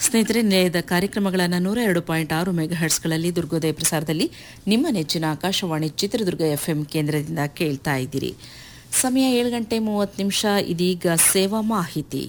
ಸ್ನೇಹಿತರೆ ನಿಲಯದ ಕಾರ್ಯಕ್ರಮಗಳನ್ನು ನೂರ ಎರಡು ಪಾಯಿಂಟ್ ಆರು ಮೆಗಾಹರ್ಟ್ಸ್ಗಳಲ್ಲಿ ದುರ್ಗೋದಯ ಪ್ರಸಾರದಲ್ಲಿ ನಿಮ್ಮ ನೆಚ್ಚಿನ ಆಕಾಶವಾಣಿ ಚಿತ್ರದುರ್ಗ ಎಫ್ಎಂ ಕೇಂದ್ರದಿಂದ ಕೇಳ್ತಾ ಇದ್ದೀರಿ ಸಮಯ ಏಳು ಗಂಟೆ ಮೂವತ್ತು ನಿಮಿಷ ಇದೀಗ ಸೇವಾ ಮಾಹಿತಿ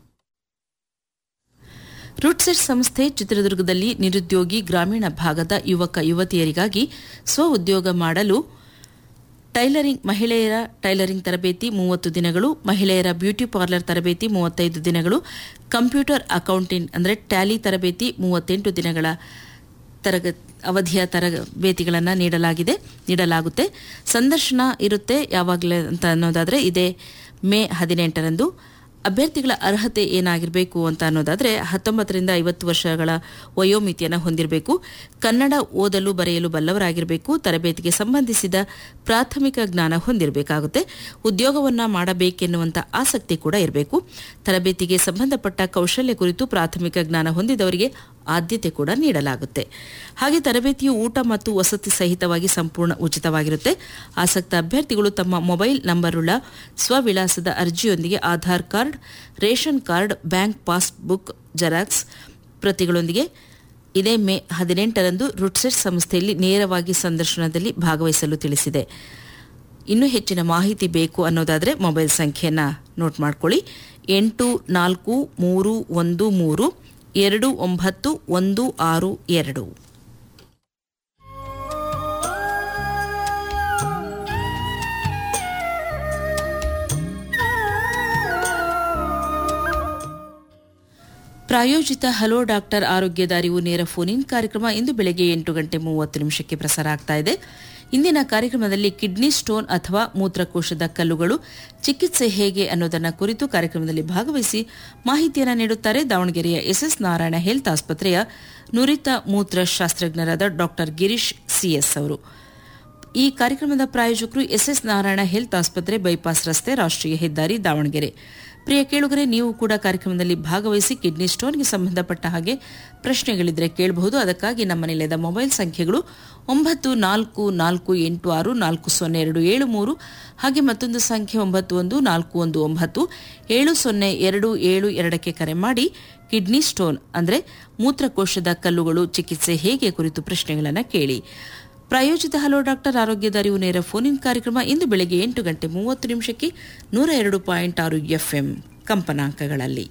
ರೂಟ್ಸೆಟ್ ಸಂಸ್ಥೆ ಚಿತ್ರದುರ್ಗದಲ್ಲಿ ನಿರುದ್ಯೋಗಿ ಗ್ರಾಮೀಣ ಭಾಗದ ಯುವಕ ಯುವತಿಯರಿಗಾಗಿ ಸ್ವ ಉದ್ಯೋಗ ಮಾಡಲು ಟೈಲರಿಂಗ್ ಮಹಿಳೆಯರ ಟೈಲರಿಂಗ್ ತರಬೇತಿ ಮೂವತ್ತು ದಿನಗಳು ಮಹಿಳೆಯರ ಬ್ಯೂಟಿ ಪಾರ್ಲರ್ ತರಬೇತಿ ಮೂವತ್ತೈದು ದಿನಗಳು ಕಂಪ್ಯೂಟರ್ ಅಕೌಂಟಿಂಗ್ ಅಂದರೆ ಟ್ಯಾಲಿ ತರಬೇತಿ ಮೂವತ್ತೆಂಟು ದಿನಗಳ ತರಗ ಅವಧಿಯ ತರಬೇತಿಗಳನ್ನು ನೀಡಲಾಗಿದೆ ನೀಡಲಾಗುತ್ತೆ ಸಂದರ್ಶನ ಇರುತ್ತೆ ಯಾವಾಗಲೇ ಅಂತ ಅನ್ನೋದಾದರೆ ಇದೇ ಮೇ ಹದಿನೆಂಟರಂದು ಅಭ್ಯರ್ಥಿಗಳ ಅರ್ಹತೆ ಏನಾಗಿರಬೇಕು ಅಂತ ಅನ್ನೋದಾದರೆ ಹತ್ತೊಂಬತ್ತರಿಂದ ಐವತ್ತು ವರ್ಷಗಳ ವಯೋಮಿತಿಯನ್ನು ಹೊಂದಿರಬೇಕು ಕನ್ನಡ ಓದಲು ಬರೆಯಲು ಬಲ್ಲವರಾಗಿರಬೇಕು ತರಬೇತಿಗೆ ಸಂಬಂಧಿಸಿದ ಪ್ರಾಥಮಿಕ ಜ್ಞಾನ ಹೊಂದಿರಬೇಕಾಗುತ್ತೆ ಉದ್ಯೋಗವನ್ನು ಮಾಡಬೇಕೆನ್ನುವಂಥ ಆಸಕ್ತಿ ಕೂಡ ಇರಬೇಕು ತರಬೇತಿಗೆ ಸಂಬಂಧಪಟ್ಟ ಕೌಶಲ್ಯ ಕುರಿತು ಪ್ರಾಥಮಿಕ ಜ್ಞಾನ ಹೊಂದಿದವರಿಗೆ ಆದ್ಯತೆ ಕೂಡ ನೀಡಲಾಗುತ್ತೆ ಹಾಗೆ ತರಬೇತಿಯು ಊಟ ಮತ್ತು ವಸತಿ ಸಹಿತವಾಗಿ ಸಂಪೂರ್ಣ ಉಚಿತವಾಗಿರುತ್ತೆ ಆಸಕ್ತ ಅಭ್ಯರ್ಥಿಗಳು ತಮ್ಮ ಮೊಬೈಲ್ ನಂಬರುಳ್ಳ ಸ್ವವಿಳಾಸದ ಅರ್ಜಿಯೊಂದಿಗೆ Aadhaar card ration card bank passbook xerox ಪ್ರತಿಗಳೊಂದಿಗೆ ಇದೇ ಮೇ ಹದಿನೆಂಟರಂದು ರುಟ್ಸೆಟ್ ಸಂಸ್ಥೆಯಲ್ಲಿ ನೇರವಾಗಿ ಸಂದರ್ಶನದಲ್ಲಿ ಭಾಗವಹಿಸಲು ತಿಳಿಸಿದೆ ಇನ್ನೂ ಹೆಚ್ಚಿನ ಮಾಹಿತಿ ಬೇಕು ಅನ್ನೋದಾದರೆ ಮೊಬೈಲ್ ಸಂಖ್ಯೆಯನ್ನು ನೋಟ್ ಮಾಡ್ಕೊಳ್ಳಿ ಎಂಟು ನಾಲ್ಕು ಮೂರು ಒಂದು ಮೂರು ಎರಡು ಒಂಬತ್ತು ಒಂದು ಆರು ಎರಡು ಪ್ರಾಯೋಜಿತ ಹಲೋ ಡಾಕ್ಟರ್ ಆರೋಗ್ಯದ ಅರಿವು ನೇರ ಫೋನ್ ಇನ್ ಕಾರ್ಯಕ್ರಮ ಇಂದು ಬೆಳಗ್ಗೆ ಎಂಟು ಗಂಟೆ ಮೂವತ್ತು ನಿಮಿಷಕ್ಕೆ ಪ್ರಸಾರ ಆಗ್ತಾ ಇದೆ ಇಂದಿನ ಕಾರ್ಯಕ್ರಮದಲ್ಲಿ ಕಿಡ್ನಿ ಸ್ಟೋನ್ ಅಥವಾ ಮೂತ್ರಕೋಶದ ಕಲ್ಲುಗಳು ಚಿಕಿತ್ಸೆ ಹೇಗೆ ಅನ್ನೋದನ್ನ ಕುರಿತು ಕಾರ್ಯಕ್ರಮದಲ್ಲಿ ಭಾಗವಹಿಸಿ ಮಾಹಿತಿಯನ್ನು ನೀಡುತ್ತಾರೆ ದಾವಣಗೆರೆಯ ಎಸ್ಎಸ್ ನಾರಾಯಣ ಹೆಲ್ತ್ ಆಸ್ಪತ್ರೆಯ ನುರಿತ ಮೂತ್ರಶಾಸ್ತ್ರಜ್ಞರಾದ ಡಾಕ್ಟರ್ ಗಿರೀಶ್ ಸಿಎಸ್ ಅವರು ಈ ಕಾರ್ಯಕ್ರಮದ ಪ್ರಾಯೋಜಕರು ಎಸ್ಎಸ್ ನಾರಾಯಣ ಹೆಲ್ತ್ ಆಸ್ಪತ್ರೆ ಬೈಪಾಸ್ ರಸ್ತೆ ರಾಷ್ಟ್ರೀಯ ಹೆದ್ದಾರಿ ದಾವಣಗೆರೆ ಪ್ರಿಯ ಕೇಳುಗರೆ ನೀವು ಕೂಡ ಕಾರ್ಯಕ್ರಮದಲ್ಲಿ ಭಾಗವಹಿಸಿ ಕಿಡ್ನಿ ಸ್ಟೋನ್ಗೆ ಸಂಬಂಧಪಟ್ಟ ಹಾಗೆ ಪ್ರಶ್ನೆಗಳಿದ್ರೆ ಕೇಳಬಹುದು ಅದಕ್ಕಾಗಿ ನಮ್ಮ ನಿಲಯದ ಮೊಬೈಲ್ ಸಂಖ್ಯೆಗಳು ಒಂಬತ್ತು ನಾಲ್ಕು ನಾಲ್ಕು ಎಂಟು ಆರು ನಾಲ್ಕು ಸೊನ್ನೆ ಎರಡು ಏಳು ಮೂರು ಹಾಗೆ ಮತ್ತೊಂದು ಸಂಖ್ಯೆ ಒಂಬತ್ತು ಒಂದು ನಾಲ್ಕು ಒಂದು ಒಂಬತ್ತು ಏಳು ಸೊನ್ನೆ ಎರಡು ಏಳು ಎರಡಕ್ಕೆ ಕರೆ ಮಾಡಿ ಕಿಡ್ನಿ ಸ್ಟೋನ್ ಅಂದರೆ ಮೂತ್ರಕೋಶದ ಕಲ್ಲುಗಳು ಚಿಕಿತ್ಸೆ ಹೇಗೆ ಕುರಿತು ಪ್ರಶ್ನೆಗಳನ್ನು ಕೇಳಿ ಪ್ರಾಯೋಜಿತ ಹಲೋ ಡಾಕ್ಟರ್ ಆರೋಗ್ಯದ ಅರಿವು ನೇರ ಫೋನ್ ಇನ್ ಕಾರ್ಯಕ್ರಮ ಇಂದು ಬೆಳಗ್ಗೆ ಎಂಟು ಗಂಟೆ ಮೂವತ್ತು ನಿಮಿಷಕ್ಕೆ ನೂರ ಎರಡು ಪಾಯಿಂಟ್ ಆರು ಎಫ್ಎಂ ಕಂಪನಾಂಕಗಳಲ್ಲಿ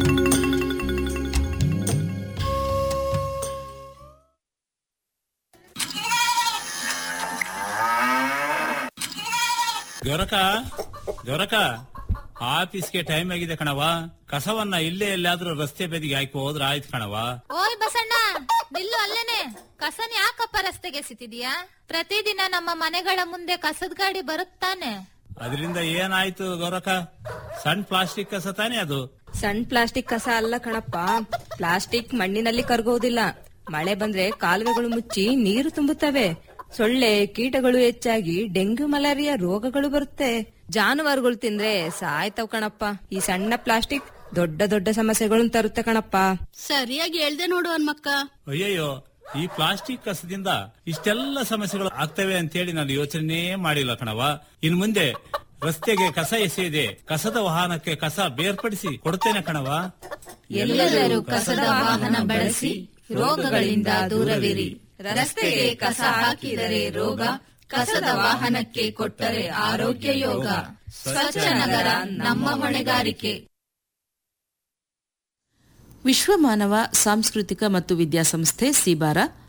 ಗೊರಕ ಗೊರಕ ಆಫೀಸ್ಗೆ ಟೈಮ್ ಆಗಿದೆ ಕಣವ ಕಸವನ್ನ ಇಲ್ಲೇ ಎಲ್ಲಾದ್ರೂ ರಸ್ತೆ ಬದಿಗೆ ಹಾಕಿ ಹೋದ್ರ ಆಯ್ತು ಕಣವ ಓಯ್ ಬಸಣ್ಣ ನಿಲ್ಲು ಅಲ್ಲೇನೆ ಕಸನ್ ಯಾಕಪ್ಪ ರಸ್ತೆಗೆ ಎಸಿತಿದ್ಯಾ ಪ್ರತಿದಿನ ನಮ್ಮ ಮನೆಗಳ ಮುಂದೆ ಕಸದ ಗಾಡಿ ಬರುತ್ತಾನೆ ಅದರಿಂದ ಏನಾಯ್ತು ಗೊರಕ ಸಣ್ಣ ಪ್ಲಾಸ್ಟಿಕ್ ಕಸ ತಾನೇ ಅದು ಸಣ್ಣ ಪ್ಲಾಸ್ಟಿಕ್ ಕಸ ಅಲ್ಲ ಕಣಪ್ಪ ಪ್ಲಾಸ್ಟಿಕ್ ಮಣ್ಣಿನಲ್ಲಿ ಕರಗೋದಿಲ್ಲ ಮಳೆ ಬಂದ್ರೆ ಕಾಲುವೆಗಳು ಮುಚ್ಚಿ ನೀರು ತುಂಬುತ್ತವೆ ಸೊಳ್ಳೆ ಕೀಟಗಳು ಹೆಚ್ಚಾಗಿ ಡೆಂಗ್ಯೂ ಮಲೇರಿಯಾ ರೋಗಗಳು ಬರುತ್ತೆ ಜಾನುವಾರುಗಳು ತಿಂದ್ರೆ ಸಾಯ್ತವ್ ಕಣಪ್ಪ ಈ ಸಣ್ಣ ಪ್ಲಾಸ್ಟಿಕ್ ದೊಡ್ಡ ದೊಡ್ಡ ಸಮಸ್ಯೆಗಳನ್ನು ತರುತ್ತೆ ಕಣಪ್ಪ ಸರಿಯಾಗಿ ಹೇಳ್ದೆ ನೋಡು ಹನ್ಮಕ್ಕ ಅಯ್ಯಯ್ಯೋ ಈ ಪ್ಲಾಸ್ಟಿಕ್ ಕಸದಿಂದ ಇಷ್ಟೆಲ್ಲ ಸಮಸ್ಯೆಗಳು ಆಗ್ತವೆ ಅಂತೇಳಿ ನಾನು ಯೋಚನೆ ಮಾಡಿಲ್ಲ ಕಣವ ಇನ್ ಮುಂದೆ ರಸ್ತೆಗೆ ಕಸ ಎಸೆಯದೆ ಕಸದ ವಾಹನಕ್ಕೆ ಕಸ ಬೇರ್ಪಡಿಸಿ ಕೊಡ್ತೇನೆ ಕಣವ ಎಲ್ಲರೂ ಕಸದ ವಾಹನ ಬಳಸಿ ರೋಗಗಳಿಂದ ದೂರವಿರಿ ರಸ್ತೆಗೆ ಕಸ ಹಾಕಿದರೆ ರೋಗ ಕಸದ ವಾಹನಕ್ಕೆ ಕೊಟ್ಟರೆ ಆರೋಗ್ಯ ಯೋಗ ಸ್ವಚ್ಛ ನಗರ ನಮ್ಮ ಹೊಣೆಗಾರಿಕೆ ವಿಶ್ವ ಮಾನವ ಸಾಂಸ್ಕೃತಿಕ ಮತ್ತು ವಿದ್ಯಾಸಂಸ್ಥೆ ಸಿಬಾರ